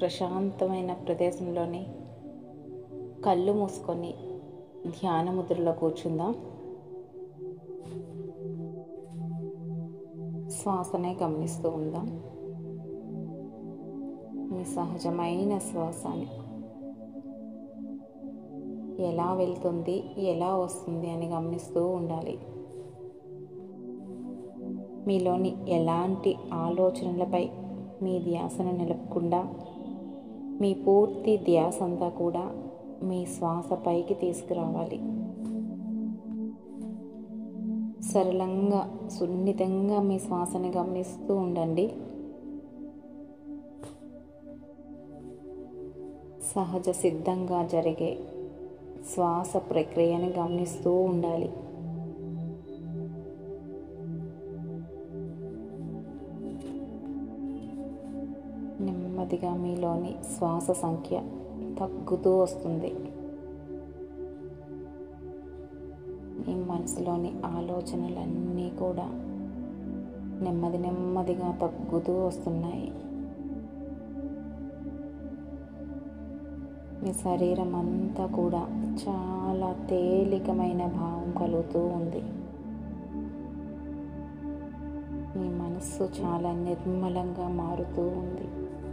ప్రశాంతమైన ప్రదేశంలోని కళ్ళు మూసుకొని ధ్యాన ముద్రలో కూర్చుందాం శ్వాసనే గమనిస్తూ ఉందాం మీ సహజమైన శ్వాసని ఎలా వెళ్తుంది ఎలా వస్తుంది అని గమనిస్తూ ఉండాలి మీలోని ఎలాంటి ఆలోచనలపై మీ ధ్యాసను నిలపకుండా మీ పూర్తి ధ్యాస అంతా కూడా మీ శ్వాస పైకి తీసుకురావాలి సరళంగా సున్నితంగా మీ శ్వాసని గమనిస్తూ ఉండండి సహజ సిద్ధంగా జరిగే శ్వాస ప్రక్రియని గమనిస్తూ ఉండాలి నెమ్మదిగా మీలోని శ్వాస సంఖ్య తగ్గుతూ వస్తుంది మీ మనసులోని ఆలోచనలన్నీ కూడా నెమ్మది నెమ్మదిగా తగ్గుతూ వస్తున్నాయి మీ శరీరం అంతా కూడా చాలా తేలికమైన భావం కలుగుతూ ఉంది మీ మనస్సు చాలా నిర్మలంగా మారుతూ ఉంది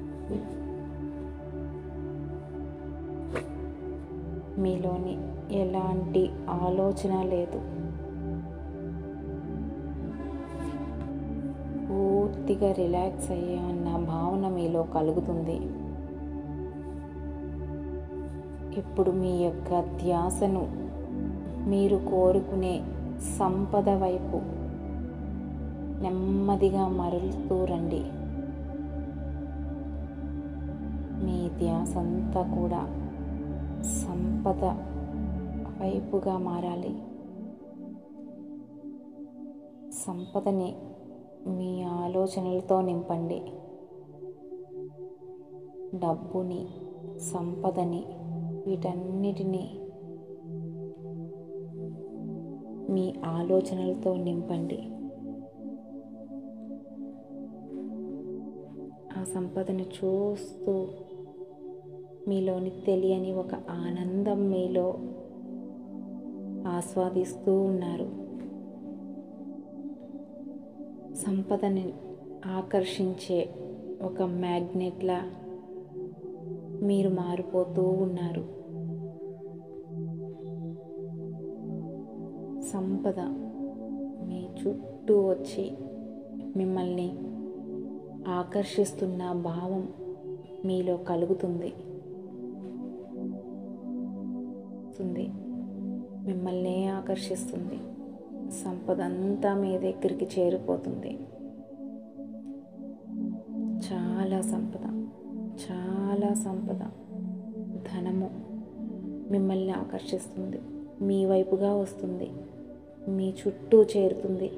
మీలోని ఎలాంటి ఆలోచన లేదు పూర్తిగా రిలాక్స్ అయ్యా అన్న భావన మీలో కలుగుతుంది ఇప్పుడు మీ యొక్క ధ్యాసను మీరు కోరుకునే సంపద వైపు నెమ్మదిగా మరలుతూ రండి మీ ధ్యాస అంతా కూడా సంపద వైపుగా మారాలి సంపదని మీ ఆలోచనలతో నింపండి డబ్బుని సంపదని వీటన్నిటినీ మీ ఆలోచనలతో నింపండి ఆ సంపదను చూస్తూ మీలోని తెలియని ఒక ఆనందం మీలో ఆస్వాదిస్తూ ఉన్నారు సంపదని ఆకర్షించే ఒక మ్యాగ్నెట్లా మీరు మారిపోతూ ఉన్నారు సంపద మీ చుట్టూ వచ్చి మిమ్మల్ని ఆకర్షిస్తున్న భావం మీలో కలుగుతుంది మిమ్మల్ని ఆకర్షిస్తుంది సంపద అంతా మీ దగ్గరికి చేరిపోతుంది చాలా సంపద చాలా సంపద ధనము మిమ్మల్ని ఆకర్షిస్తుంది మీ వైపుగా వస్తుంది మీ చుట్టూ చేరుతుంది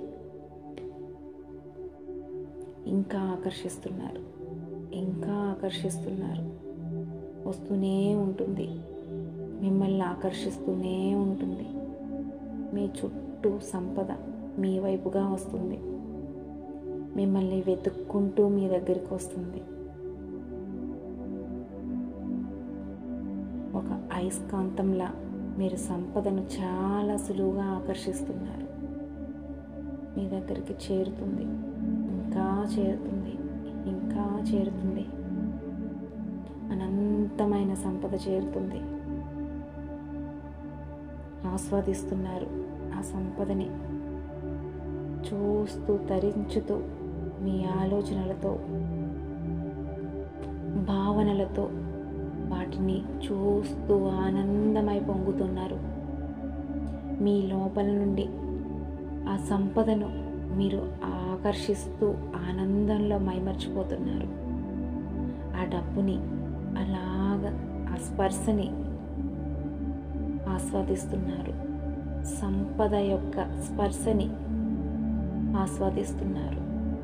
ఇంకా ఆకర్షిస్తున్నారు ఇంకా ఆకర్షిస్తున్నారు వస్తూనే ఉంటుంది మిమ్మల్ని ఆకర్షిస్తూనే ఉంటుంది మీ చుట్టూ సంపద మీ వైపుగా వస్తుంది మిమ్మల్ని వెతుక్కుంటూ మీ దగ్గరికి వస్తుంది ఒక అయస్కాంతంలా మీరు సంపదను చాలా సులువుగా ఆకర్షిస్తున్నారు మీ దగ్గరికి చేరుతుంది ఇంకా చేరుతుంది ఇంకా చేరుతుంది అనంతమైన సంపద చేరుతుంది ఆస్వాదిస్తున్నారు ఆ సంపదని చూస్తూ తరించుతూ మీ ఆలోచనలతో భావనలతో వాటిని చూస్తూ ఆనందమై పొంగుతున్నారు మీ లోపల నుండి ఆ సంపదను మీరు ఆకర్షిస్తూ ఆనందంలో మైమర్చిపోతున్నారు ఆ డబ్బుని అలాగ ఆ స్పర్శని ఆస్వాదిస్తున్నారు సంపద యొక్క స్పర్శని ఆస్వాదిస్తున్నారు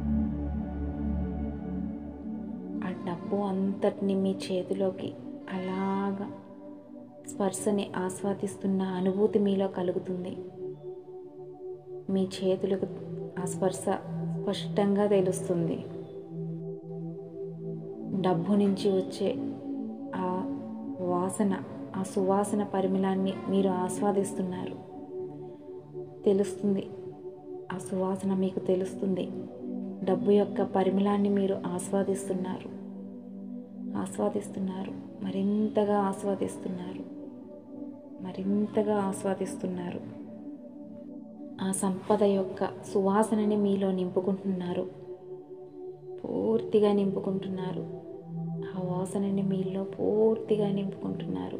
ఆ డబ్బు అంతటిని మీ చేతిలోకి అలాగా స్పర్శని ఆస్వాదిస్తున్న అనుభూతి మీలో కలుగుతుంది మీ చేతులకు ఆ స్పర్శ స్పష్టంగా తెలుస్తుంది డబ్బు నుంచి వచ్చే ఆ వాసన ఆ సువాసన పరిమళాన్ని మీరు ఆస్వాదిస్తున్నారు తెలుస్తుంది ఆ సువాసన మీకు తెలుస్తుంది డబ్బు యొక్క పరిమళాన్ని మీరు ఆస్వాదిస్తున్నారు ఆస్వాదిస్తున్నారు మరింతగా ఆస్వాదిస్తున్నారు మరింతగా ఆస్వాదిస్తున్నారు ఆ సంపద యొక్క సువాసనని మీలో నింపుకుంటున్నారు పూర్తిగా నింపుకుంటున్నారు ఆ వాసనని మీలో పూర్తిగా నింపుకుంటున్నారు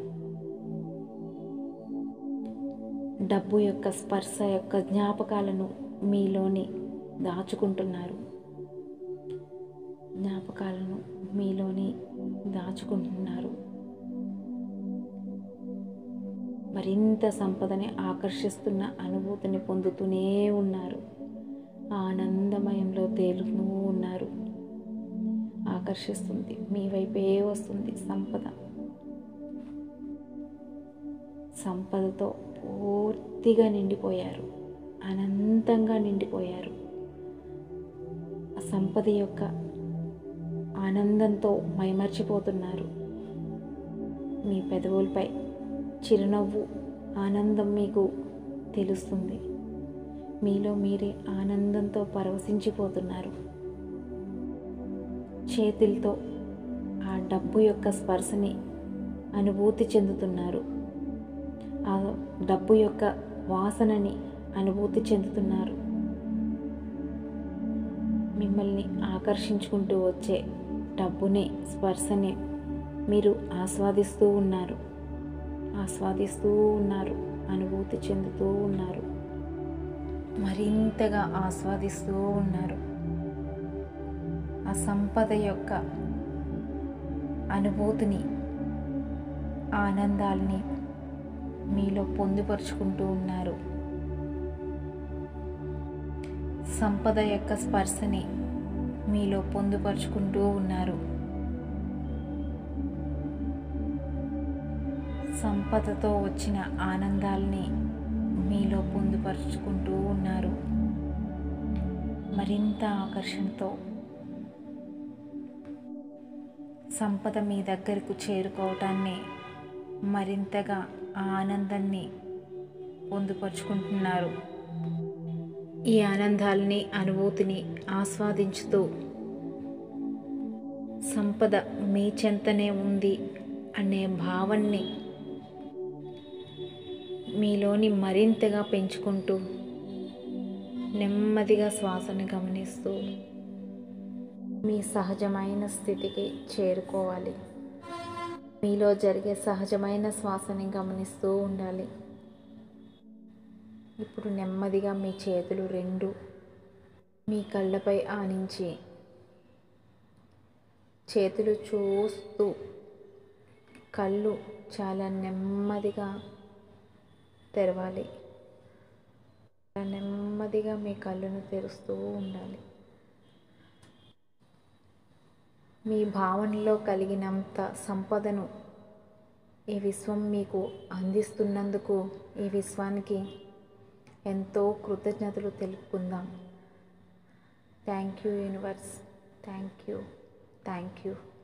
డబ్బు యొక్క స్పర్శ యొక్క జ్ఞాపకాలను మీలోని దాచుకుంటున్నారు జ్ఞాపకాలను మీలోని దాచుకుంటున్నారు మరింత సంపదని ఆకర్షిస్తున్న అనుభూతిని పొందుతూనే ఉన్నారు ఆనందమయంలో తేలుతూ ఉన్నారు ఆకర్షిస్తుంది మీ వైపే వస్తుంది సంపద సంపదతో పూర్తిగా నిండిపోయారు అనంతంగా నిండిపోయారు ఆ సంపద యొక్క ఆనందంతో మైమర్చిపోతున్నారు మీ పెదవులపై చిరునవ్వు ఆనందం మీకు తెలుస్తుంది మీలో మీరే ఆనందంతో పరవశించిపోతున్నారు చేతులతో ఆ డబ్బు యొక్క స్పర్శని అనుభూతి చెందుతున్నారు ఆ డబ్బు యొక్క వాసనని అనుభూతి చెందుతున్నారు మిమ్మల్ని ఆకర్షించుకుంటూ వచ్చే డబ్బుని స్పర్శని మీరు ఆస్వాదిస్తూ ఉన్నారు ఆస్వాదిస్తూ ఉన్నారు అనుభూతి చెందుతూ ఉన్నారు మరింతగా ఆస్వాదిస్తూ ఉన్నారు ఆ సంపద యొక్క అనుభూతిని ఆనందాల్ని మీలో పొందుపరుచుకుంటూ ఉన్నారు సంపద యొక్క స్పర్శని మీలో పొందుపరుచుకుంటూ ఉన్నారు సంపదతో వచ్చిన ఆనందాల్ని మీలో పొందుపరుచుకుంటూ ఉన్నారు మరింత ఆకర్షణతో సంపద మీ దగ్గరకు చేరుకోవటాన్ని మరింతగా ఆ ఆనందాన్ని పొందుపరుచుకుంటున్నారు ఈ ఆనందాల్ని అనుభూతిని ఆస్వాదించుతూ సంపద మీ చెంతనే ఉంది అనే భావాన్ని మీలోని మరింతగా పెంచుకుంటూ నెమ్మదిగా శ్వాసని గమనిస్తూ మీ సహజమైన స్థితికి చేరుకోవాలి మీలో జరిగే సహజమైన శ్వాసని గమనిస్తూ ఉండాలి ఇప్పుడు నెమ్మదిగా మీ చేతులు రెండు మీ కళ్ళపై ఆనించి చేతులు చూస్తూ కళ్ళు చాలా నెమ్మదిగా తెరవాలి నెమ్మదిగా మీ కళ్ళను తెరుస్తూ ఉండాలి మీ భావనలో కలిగినంత సంపదను ఈ విశ్వం మీకు అందిస్తున్నందుకు ఈ విశ్వానికి ఎంతో కృతజ్ఞతలు తెలుపుకుందాం thank you universe thank you thank you